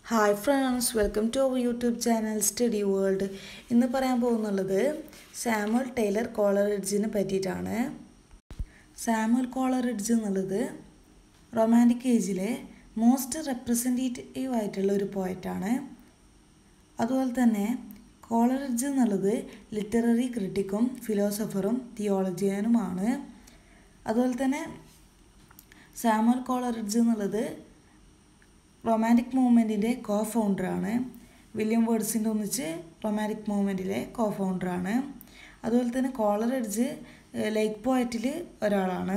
hi friends welcome to our YouTube channel study world ഇന്ന് പറയാൻ പോകുന്നുള്ളത് സാമുവൽ ടൈലർ കോളറിഡ്ജിനെ പറ്റിയിട്ടാണ് സാമുവൽ കോളറിഡ്ജ് എന്നുള്ളത് റൊമാൻറ്റിക് ഏജിലെ മോസ്റ്റ് റെപ്രസെൻറ്റേറ്റീവ് ആയിട്ടുള്ള ഒരു പോയറ്റാണ് അതുപോലെ തന്നെ കോളറിഡ്ജ് എന്നുള്ളത് ലിറ്റററി ക്രിട്ടിക്കും ഫിലോസഫറും തിയോളജിയനുമാണ് അതുപോലെ തന്നെ സാമുവൽ കോളറിഡ്ജ് എന്നുള്ളത് റൊമാൻറ്റിക് മൂവ്മെൻറ്റിൻ്റെ കോ ഫൗണ്ടറാണ് വില്യം വേർഡ്സിൻ്റെ ഒന്നിച്ച് റൊമാൻറ്റിക് മൂവ്മെൻറ്റിലെ കോ ഫൗണ്ടറാണ് അതുപോലെ തന്നെ കോളറിഡ്ജ് ലൈക്ക് പോയറ്റിൽ ഒരാളാണ്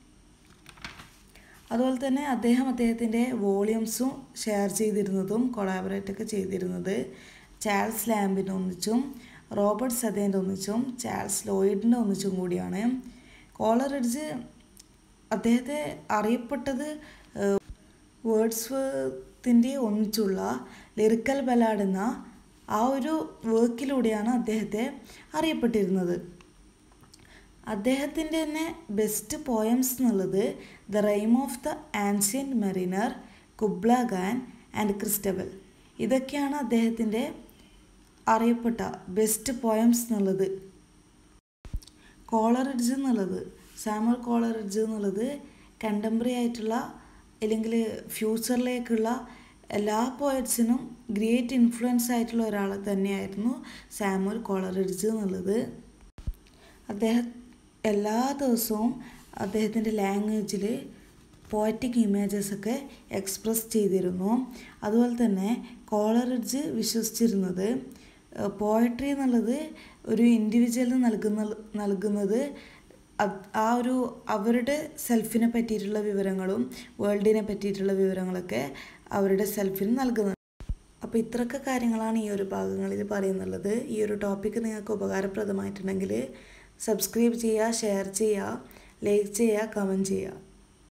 അതുപോലെ തന്നെ അദ്ദേഹം അദ്ദേഹത്തിൻ്റെ വോളിയൂംസും ഷെയർ ചെയ്തിരുന്നതും കൊളാബറേറ്റ് ഒക്കെ ചെയ്തിരുന്നത് ചാൾസ് ലാമ്പിൻ്റെ ഒന്നിച്ചും റോബർട്ട് സദേൻ്റെ ഒന്നിച്ചും ചാൾസ് ലോയിഡിൻ്റെ ഒന്നിച്ചും കൂടിയാണ് കോളറിഡ്ജ് അദ്ദേഹത്തെ അറിയപ്പെട്ടത് വേർഡ്സ്വർത്തിൻ്റെ ഒന്നിച്ചുള്ള ലിറിക്കൽ ബലാഡ് എന്ന ആ ഒരു വർക്കിലൂടെയാണ് അദ്ദേഹത്തെ അറിയപ്പെട്ടിരുന്നത് അദ്ദേഹത്തിൻ്റെ തന്നെ ബെസ്റ്റ് പോയംസ് എന്നുള്ളത് the rime of the ancient mariner Kubla Khan and Christabel ഇതൊക്കെയാണ് അദ്ദേഹത്തിൻ്റെ അറിയപ്പെട്ട ബെസ്റ്റ് പോയംസ് എന്നുള്ളത് കോളറിഡ്ജ് എന്നുള്ളത് സാമുവൽ കോളറിഡ്ജ് എന്നുള്ളത് കണ്ടംപററി ആയിട്ടുള്ള അല്ലെങ്കിൽ ഫ്യൂച്ചറിലേക്കുള്ള എല്ലാ പോയറ്റ്സിനും ഗ്രേറ്റ് ഇൻഫ്ലുവൻസ് ആയിട്ടുള്ള ഒരാൾ തന്നെയായിരുന്നു സാമുവൽ കോളറിഡ്ജ് എന്നുള്ളത് അദ്ദേഹം എല്ലാ ദിവസവും അദ്ദേഹത്തിൻ്റെ ലാംഗ്വേജിൽ പോയറ്റിക് ഇമേജസ് ഒക്കെ എക്സ്പ്രസ് ചെയ്തിരുന്നു അതുപോലെ തന്നെ കോളറിഡ്ജ് വിശ്വസിച്ചിരുന്നത് പോയട്രി എന്നുള്ളത് ഒരു ഇൻഡിവിജ്വലിന് നൽകുന്ന നൽകുന്നത് ആ ഒരു അവരുടെ സെൽഫിനെ പറ്റിയിട്ടുള്ള വിവരങ്ങളും വേൾഡിനെ പറ്റിയിട്ടുള്ള വിവരങ്ങളൊക്കെ അവരുടെ സെൽഫിന് നൽകുന്നത് അപ്പോൾ ഇത്രയൊക്കെ കാര്യങ്ങളാണ് ഈ ഒരു ഭാഗങ്ങളിൽ പറയുന്നുള്ളത് ഈ ഒരു ടോപ്പിക്ക് നിങ്ങൾക്ക് ഉപകാരപ്രദമായിട്ടുണ്ടെങ്കിൽ സബ്സ്ക്രൈബ് ചെയ്യുക ഷെയർ ചെയ്യുക ലൈക്ക് ചെയ്യുക കമൻറ്റ് ചെയ്യുക